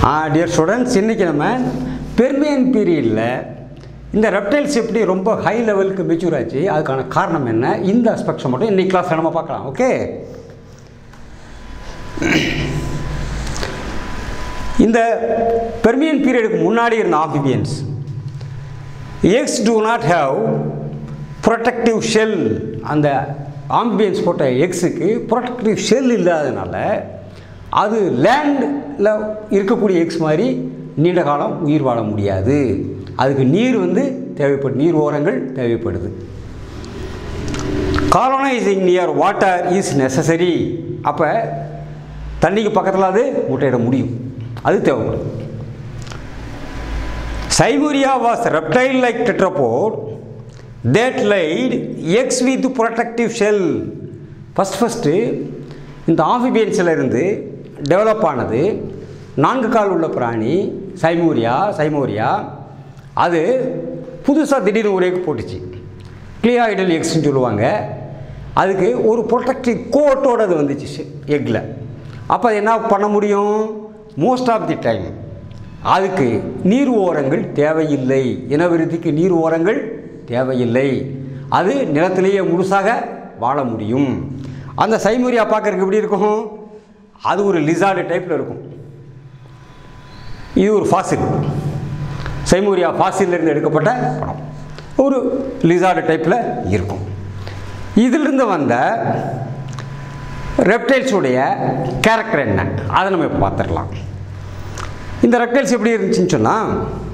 dear students இன்றைக்கி நம்ம Permian பீரியடில் இந்த ரெப்டைல்ஸ் எப்படி ரொம்ப ஹை லெவலுக்கு மெச்சூர் ஆச்சு அதுக்கான காரணம் என்ன இந்த அஸ்பெக்ட்ஸை மட்டும் இன்னைக்கு கிளாஸில் நம்ம பார்க்கலாம் ஓகே இந்த பெர்மியன் பீரியடுக்கு முன்னாடி இருந்த amphibians eggs do not have protective shell அந்த ஆம்பியன்ஸ் போட்ட எக்ஸுக்கு ப்ரொடெக்டிவ் ஷெல் இல்லாதனால அது லேண்டில் இருக்கக்கூடிய எக்ஸ் மாதிரி நீண்ட காலம் உயிர் வாழ முடியாது அதுக்கு நீர் வந்து தேவைப்படு நீர் ஓரங்கள் தேவைப்படுது colonising near water is necessary அப்போ தண்ணிக்கு பக்கத்தில் அது முட்டையிட முடியும் அது தேவைப்படும் Seymouria was reptile like tetrapod that laid eggs with protective shell first first இந்த ஆம்பிபியன்ஸில் இருந்து டெவலப் ஆனது நான்கு கால் உள்ள பிராணி சைமூரியா சைமோரியா அது புதுசாக திடீர்னு ஒரு எக் போட்டுச்சு கிளியாய்டல் எக்ஸ்ன்னு சொல்லுவாங்க அதுக்கு ஒரு ப்ரொடெக்டிவ் கோட்டோட அது வந்துச்சு எக்கில் அப்போ அது என்ன பண்ண முடியும் மோஸ்ட் ஆஃப் தி டைம் அதுக்கு நீர் ஓரங்கள் தேவையில்லை இனவிருத்திக்கு நீர் ஓரங்கள் தேவையில்லை அது நிலத்திலேயே முழுசாக வாழ முடியும் அந்த சைமூரியா பார்க்கறதுக்கு எப்படி இருக்கும் அது ஒரு லிசார்டு டைப்பில் இருக்கும் இது ஒரு ஃபாசில் சைமூரியா ஃபாசிலிருந்து எடுக்கப்பட்ட படம் ஒரு லிசார்டு டைப்பில் இருக்கும் இதிலிருந்து வந்த ரெப்டைல்ஸுடைய கேரக்டர் என்ன அதை நம்ம இப்போ பார்த்துடலாம் இந்த ரெப்டைல்ஸ் எப்படி இருந்துச்சுன்னு சொன்னால்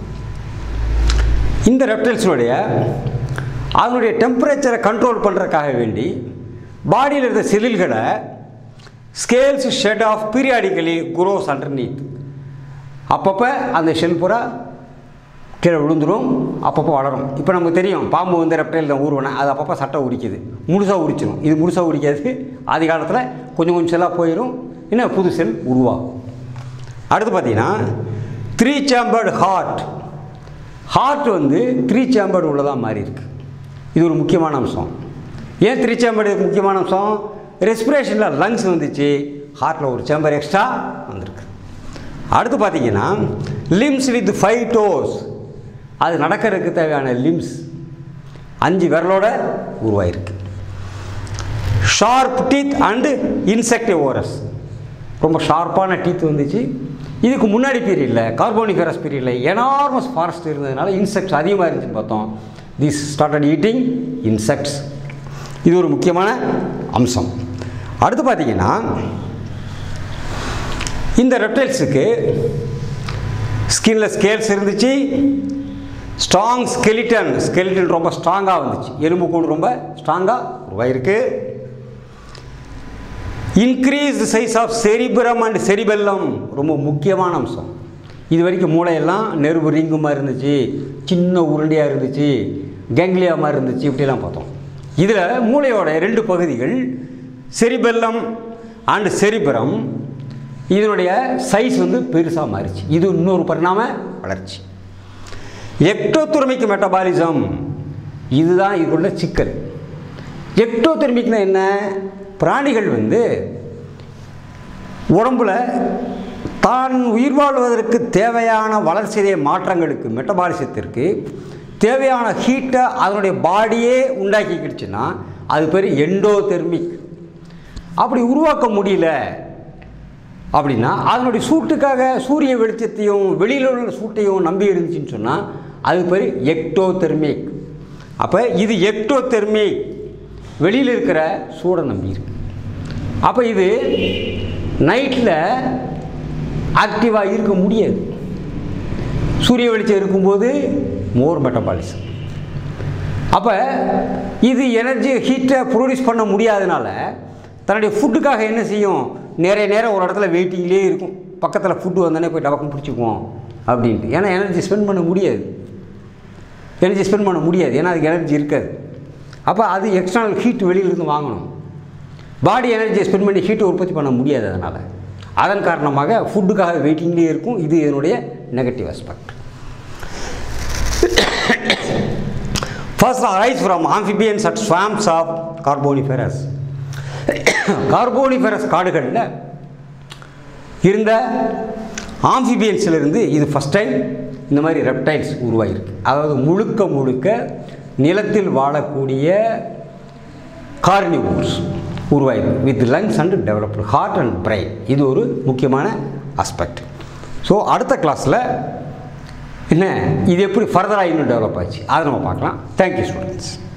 இந்த ரெப்டைல்ஸுடைய அதனுடைய டெம்பரேச்சரை கண்ட்ரோல் பண்ணுறதுக்காக வேண்டி பாடியில் இருந்த செல்லுகளை scales shed off periodically grows underneath அப்பப்போ அந்த ஷெல் பூரா கீழே விழுந்துடும் அப்பப்போ வளரும் இப்போ நமக்கு தெரியும் பாம்பு வந்து ரெப்டைல் தான் ஊர்வனை அது அப்பப்போ சட்டை உரிக்குது முழுசாக உரிச்சிடும் இது முழுசாக உரிக்காது ஆதி காலத்தில் கொஞ்சம் கொஞ்சம் செல்லாக போயிடும் இன்னும் புது செல் உருவாகும் அடுத்து பார்த்தீங்கன்னா த்ரீ சேம்பர்டு ஹார்ட் ஹார்ட் வந்து த்ரீ சேம்பர்டு உள்ளதாக மாறி இருக்கு இது ஒரு முக்கியமான அம்சம் ஏன் த்ரீ சேம்பர்டு முக்கியமான அம்சம் ரெஸ்பிரேஷனில் லங்ஸ் வந்துச்சு ஹார்ட்டில் ஒரு சேம்பர் எக்ஸ்ட்ரா வந்திருக்கு அடுத்து பார்த்தீங்கன்னா லிம்ஸ் வித் ஃபைவ் டோஸ் அது நடக்கிறதுக்கு தேவையான லிம்ஸ் அஞ்சு விரலோட உருவாயிருக்கு ஷார்ப் டீத் அண்டு இன்செக்டிவோரஸ் ரொம்ப ஷார்ப்பான டீத் வந்துச்சு இதுக்கு முன்னாடி பீரியடில் கார்போனிஃபெரஸ் பீரியடில் எனார்மஸ் ஃபாரஸ்ட் இருந்ததுனால இன்செக்ட்ஸ் அதிகமாக இருந்துச்சுன்னு பார்த்தோம் திஸ் ஸ்டார்டட் ஈட்டிங் இன்செக்ட்ஸ் இது ஒரு முக்கியமான அம்சம் அடுத்து பார்த்தீங்கன்னா இந்த ரெப்டைல்ஸுக்கு ஸ்கின்ல ஸ்கேல்ஸ் இருந்துச்சு ஸ்ட்ராங் ஸ்கெலிட்டன் ஸ்கெலிட்டன் ரொம்ப ஸ்ட்ராங்காக வந்துச்சு எலும்பு கூடு ரொம்ப ஸ்ட்ராங்காக உருவாயிருக்கு increase size of cerebrum and cerebellum ரொம்ப முக்கியமான அம்சம் இது வரைக்கும் மூளையெல்லாம் நெருவு ரிங்கு மாதிரி இருந்துச்சு சின்ன உருண்டையாக இருந்துச்சு கேங்லியா மாதிரி இருந்துச்சு இப்படிலாம் பார்த்தோம் இதில் மூளையோட ரெண்டு பகுதிகள் செரிபெல்லம் அண்ட் செரிபுரம் இதனுடைய சைஸ் வந்து பெருசாக மாறிச்சு இது இன்னொரு பரிணாம வளர்ச்சி எக்டோதுர்மிக் மெட்டபாலிசம் இதுதான் இதுக்குள்ள சிக்கல் எக்டோதெர்மிக்னா என்ன பிராணிகள் வந்து உடம்புல தான் உயிர் வாழ்வதற்கு தேவையான வளர்ச்சிதை மாற்றங்களுக்கு மெட்டபாலிசத்திற்கு தேவையான ஹீட்டை அதனுடைய பாடியே உண்டாக்கிக்கிடுச்சுன்னா அது பேர் எண்டோதெர்மிக் அப்படி உருவாக்க முடியல அப்படின்னா அதனுடைய சூட்டுக்காக சூரிய வெளிச்சத்தையும் வெளியில் உள்ள சூட்டையும் நம்பி இருந்துச்சுன்னு சொன்னால் அது பேர் எக்டோதெர்மிக் அப்போ இது எக்டோதெர்மிக் வெளியில் இருக்கிற சூடை நம்பி இருக்கு அப்போ இது நைட்டில் ஆக்டிவாக இருக்க முடியாது சூரிய வெளிச்சம் இருக்கும்போது மோர் மெட்டபாலிசம் அப்போ இது எனர்ஜி ஹீட்டை ப்ரொடியூஸ் பண்ண முடியாதனால தன்னுடைய ஃபுட்டுக்காக என்ன செய்யும் நிறைய நேரம் ஒரு இடத்துல வெயிட்டிங்லேயே இருக்கும் பக்கத்தில் ஃபுட்டு வந்தோடனே போய் டபக்கம் பிடிச்சிக்குவோம் அப்படின்ட்டு ஏன்னா எனர்ஜி ஸ்பெண்ட் பண்ண முடியாது எனர்ஜி ஸ்பெண்ட் பண்ண முடியாது ஏன்னா அதுக்கு எனர்ஜி இருக்காது அப்போ அது எக்ஸ்டர்னல் ஹீட் வெளியிலிருந்து வாங்கணும் பாடி எனர்ஜியை ஸ்பெண்ட் பண்ணி ஹீட்டை உற்பத்தி பண்ண முடியாது அதனால் அதன் காரணமாக ஃபுட்டுக்காக வெயிட்டிங்லேயே இருக்கும் இது இதனுடைய negative aspect first arise from amphibians at swamps of Carboniferous Carboniferous காடுகளில் இருந்த ஆம்ஃபிபியன்ஸ்லேருந்து இது ஃபஸ்ட் டைம் இந்த மாதிரி ரெப்டைல்ஸ் உருவாகிருக்கு அதாவது முழுக்க முழுக்க நிலத்தில் வாழக்கூடிய கார்னிவோர்ஸ் உருவாயிருக்கு with lungs and developed heart and brain இது ஒரு முக்கியமான ஆஸ்பெக்ட் ஸோ அடுத்த கிளாஸில் என்ன இது எப்படி ஃபர்தராக இன்னும் டெவலப் ஆச்சு அதை நம்ம பார்க்கலாம் தேங்க்யூ ஸ்டூடெண்ட்ஸ்